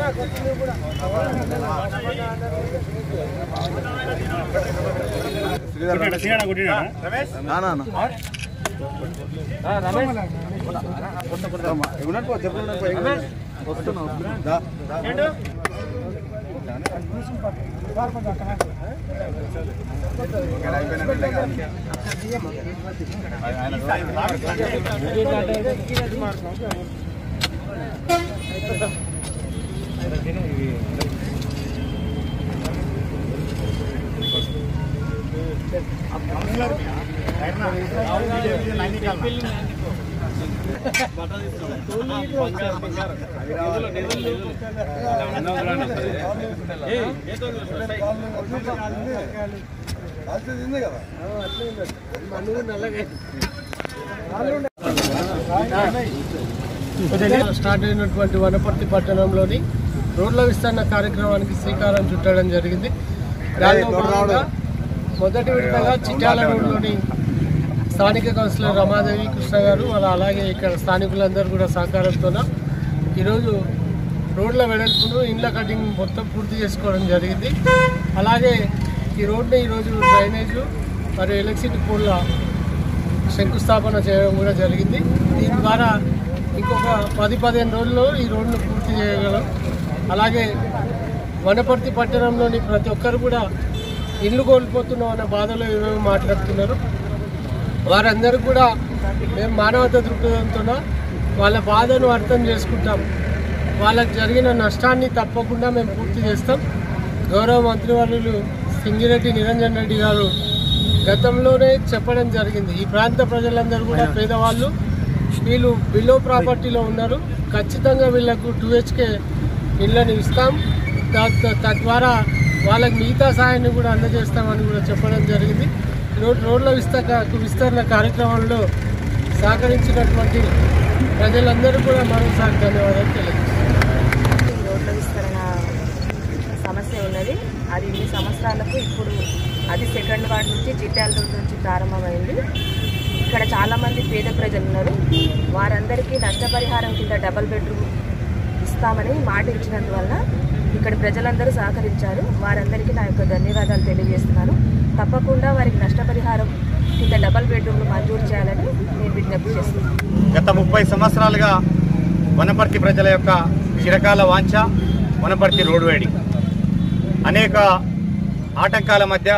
start అయినటువంటి వనపర్తి పట్టణంలోని రోడ్ల విస్తరణ కార్యక్రమానికి శ్రీకారం చుట్టడం జరిగింది దానిలో భాగంగా మొదటి విడతగా చిట్యాల రోడ్లోని స్థానిక కౌన్సిలర్ రమాదేవి కృష్ణ గారు వాళ్ళ అలాగే ఇక్కడ స్థానికులందరూ కూడా సహకారంతో ఈరోజు రోడ్ల వెడల్పును ఇండ్ల కటింగ్ మొత్తం పూర్తి చేసుకోవడం జరిగింది అలాగే ఈ రోడ్ని ఈరోజు డ్రైనేజు మరియు ఎలక్ట్రిసిటీ పోల్ల శంకుస్థాపన చేయడం కూడా జరిగింది దీని ద్వారా ఇంకొక పది పదిహేను రోజుల్లో ఈ రోడ్ను పూర్తి చేయగలం అలాగే వనపర్తి పట్టణంలోని ప్రతి ఒక్కరు కూడా ఇల్లు కోల్పోతున్నాం అనే బాధలో ఏమేమి మాట్లాడుతున్నారు వారందరూ కూడా మేము మానవత దృక్పథంతో వాళ్ళ బాధను అర్థం చేసుకుంటాం వాళ్ళకి జరిగిన నష్టాన్ని తప్పకుండా మేము పూర్తి చేస్తాం గౌరవ మంత్రివర్యులు సింగిరెడ్డి నిరంజన్ రెడ్డి గారు గతంలోనే చెప్పడం జరిగింది ఈ ప్రాంత ప్రజలందరూ కూడా పేదవాళ్ళు వీళ్ళు బిలో ప్రాపర్టీలో ఉన్నారు ఖచ్చితంగా వీళ్ళకు టూ హెచ్కే ఇళ్ళని ఇస్తాం దా- తద్వారా వాళ్ళకి మిగతా సహాయాన్ని కూడా అందజేస్తామని కూడా చెప్పడం జరిగింది రోడ్ రోడ్ల విస్తరణ విస్తరణ కార్యక్రమంలో సహకరించినటువంటి ప్రజలందరూ కూడా మరోసారి ధన్యవాదాలు తెలియజేస్తున్నాను రోడ్ల విస్తరణ సమస్య ఉన్నది అది ఇన్ని సంవత్సరాలకు ఇప్పుడు అది సెకండ్ వార్డ్ నుంచి చిట్యాల రోడ్ నుంచి ప్రారంభమైంది ఇక్కడ చాలామంది పేద ప్రజలు ఉన్నారు వారందరికీ నష్టపరిహారం కింద డబల్ బెడ్రూమ్ ఇస్తామని మాట ఇచ్చినందువల్ల ఇక్కడ ప్రజలందరూ సహకరించారు వారందరికీ నా యొక్క ధన్యవాదాలు తెలియజేస్తున్నాను తప్పకుండా వారికి నష్టపరిహారం కింద డబల్ బెడ్రూమ్లు మంజూరు చేయాలని నేను విజ్ఞప్తి చేస్తున్నాను గత ముప్పై సంవత్సరాలుగా వనపర్తి ప్రజల యొక్క చిరకాల వాంఛ వనపర్తి రోడ్ వైడింగ్ అనేక ఆటంకాల మధ్య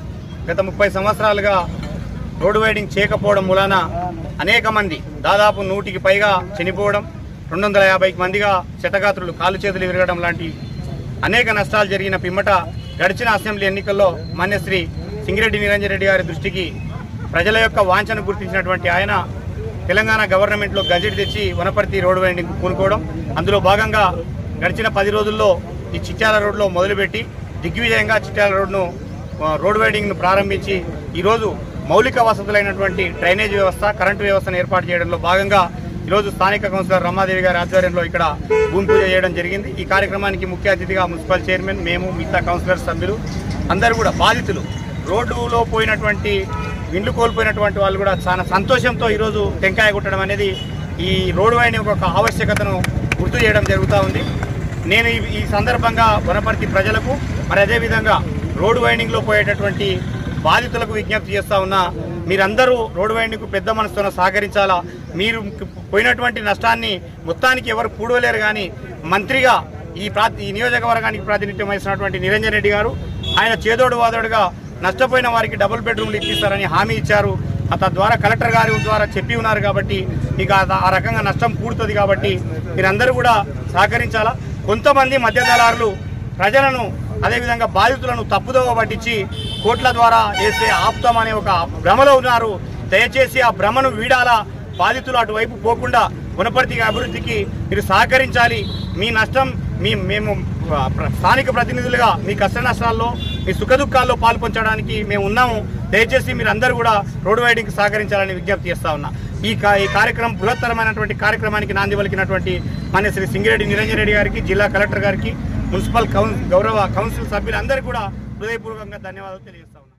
గత ముప్పై సంవత్సరాలుగా రోడ్ వైడింగ్ చేయకపోవడం మూలాన అనేక మంది దాదాపు నూటికి పైగా చనిపోవడం రెండు వందల యాభైకి మందిగా శతగాత్రులు కాలు చేతులు విరగడం లాంటి అనేక నష్టాలు జరిగిన పిమ్మట గడిచిన అసెంబ్లీ ఎన్నికల్లో మాన్యశ్రీ సింగిరెడ్డి నిరంజన్ రెడ్డి గారి దృష్టికి ప్రజల యొక్క వాంఛను గుర్తించినటువంటి ఆయన తెలంగాణ గవర్నమెంట్లో గజెట్ తెచ్చి వనపర్తి రోడ్ వైండింగ్ పూనుకోవడం అందులో భాగంగా గడిచిన పది రోజుల్లో ఈ చిట్యాల రోడ్లో మొదలుపెట్టి దిగ్విజయంగా చిట్యాల రోడ్ను ఆ, రోడ్ వైడింగ్ను ప్రారంభించి ఈరోజు మౌలిక వసతులైనటువంటి డ్రైనేజ్ వ్యవస్థ కరెంటు వ్యవస్థను ఏర్పాటు చేయడంలో భాగంగా ఈరోజు స్థానిక కౌన్సిలర్ రమాదేవి గారి ఆధ్వర్యంలో ఇక్కడ భూమి పూజ చేయడం జరిగింది ఈ కార్యక్రమానికి ముఖ్య అతిథిగా మున్సిపల్ చైర్మన్ మేము మిగతా కౌన్సిలర్ సభ్యులు అందరూ కూడా బాధితులు రోడ్డులో పోయినటువంటి ఇండ్లు కోల్పోయినటువంటి వాళ్ళు కూడా చాలా సంతోషంతో ఈరోజు టెంకాయ కొట్టడం అనేది ఈ రోడ్డు వైండింగ్ ఒక ఆవశ్యకతను గుర్తు చేయడం జరుగుతూ ఉంది నేను ఈ- ఈ సందర్భంగా వనపర్తి ప్రజలకు మరి అదేవిధంగా రోడ్డు వైండింగ్లో పోయేటటువంటి బాధితులకు విజ్ఞప్తి చేస్తా ఉన్నా మీరందరూ రోడ్డు వైండింగ్కు పెద్ద మనసుతో సహకరించాలా మీరు పోయినటువంటి నష్టాన్ని మొత్తానికి ఎవరు పూడవలేరు కానీ మంత్రిగా ఈ ప్రా ఈ నియోజకవర్గానికి ప్రాతినిధ్యం వహిస్తున్నటువంటి నిరంజన్ రెడ్డి గారు ఆయన చేదోడు వాదోడుగా నష్టపోయిన వారికి డబుల్ బెడ్రూమ్లు ఇప్పిస్తారని హామీ ఇచ్చారు ఆ తద్వారా కలెక్టర్ గారి ద్వారా చెప్పి ఉన్నారు కాబట్టి మీకు ఆ- ఆ రకంగా నష్టం కూడుతుంది కాబట్టి మీరందరూ కూడా సహకరించాలా కొంతమంది మధ్యదళారులు ప్రజలను అదేవిధంగా బాధితులను తప్పుదోవ పట్టించి కోట్ల ద్వారా వేస్తే ఆపుతామనే ఒక భ్రమలో ఉన్నారు దయచేసి ఆ భ్రమను వీడాలా బాధితులు అటువైపు పోకుండా వనపర్తి అభివృద్ధికి మీరు సహకరించాలి మీ నష్టం మీ మేము ఆ, ప్ర- స్థానిక ప్రతినిధులుగా మీ కష్ట నష్టాల్లో మీ సుఖదుఖాల్లో పాల్పంచడానికి మేము ఉన్నాము దయచేసి మీరు అందరూ కూడా రోడ్డు వైడింగ్కి సహకరించాలని విజ్ఞప్తి చేస్తా ఉన్నా ఈ కా- ఈ కార్యక్రమం బృహత్తరమైనటువంటి కార్యక్రమానికి నాంది పలికినటువంటి మాన్య శ్రీ సింగిరెడ్డి నిరంజన్ రెడ్డి గారికి జిల్లా కలెక్టర్ గారికి మున్సిపల్ కౌన్ గౌరవ కౌన్సిల్ సభ్యులందరికీ కూడా హృదయపూర్వకంగా ధన్యవాదాలు తెలియజేస్తా ఉన్నా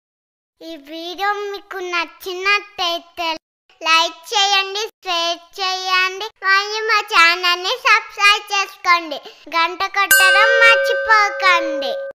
ఈ వీడియో మీకు నచ్చినట్టయితే లైక్ చేయండి షేర్ చేయండి మరియు ఛానల్ని సబ్స్క్రైబ్ చేసుకోండి గంట కొట్టడం మర్చిపోకండి